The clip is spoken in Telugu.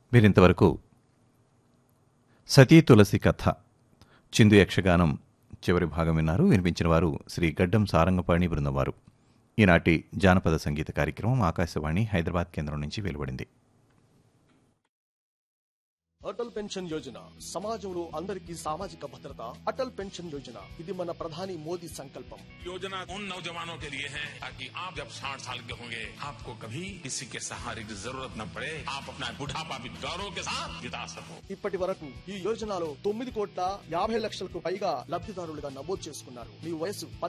మీరింతవరకు సతీ తులసి కథ చిందు యక్షగానం చివరి భాగం విన్నారు వినిపించిన వారు శ్రీ గడ్డం సారంగపాణి బృందం వారు ఈనాటి జానపద సంగీత కార్యక్రమం ఆకాశవాణి హైదరాబాద్ కేంద్రం నుంచి వెలువడింది అటల్ పెన్షన్ యోజన సమాజంలో అందరికీ సామాజిక భద్రత అటల్ పెన్షన్ యోజన ఇది మన ప్రధాని మోదీ సంకల్పం योजना उन नौजवानों के लिए है ताकि आप जब 60 साल के होंगे आपको कभी किसी के सहारे की जरूरत न पड़े आप अपना बुढ़ापा भी गौरव के साथ बिता सको ఇప్పటి వరకు ఈ యోజనలో తొమ్మిది కోట్ల యాభై లక్షలకు పైగా లబ్ధిదారులుగా నమోదు చేసుకున్నారు మీ వయసు